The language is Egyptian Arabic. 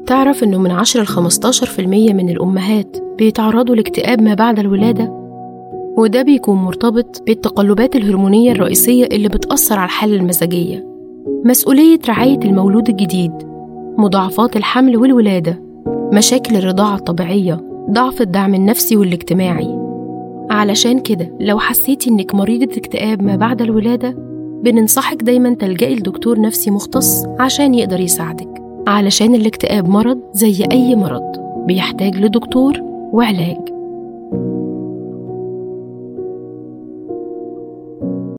تعرف إنه من 10 ل 15% من الأمهات بيتعرضوا لاكتئاب ما بعد الولادة وده بيكون مرتبط بالتقلبات الهرمونية الرئيسية اللي بتأثر على الحالة المزاجية مسؤولية رعاية المولود الجديد مضاعفات الحمل والولادة مشاكل الرضاعة الطبيعية ضعف الدعم النفسي والاجتماعي علشان كده لو حسيتي إنك مريضة اكتئاب ما بعد الولادة بننصحك دايما تلجئي لدكتور نفسي مختص عشان يقدر يساعدك علشان الاكتئاب مرض زي أي مرض بيحتاج لدكتور وعلاج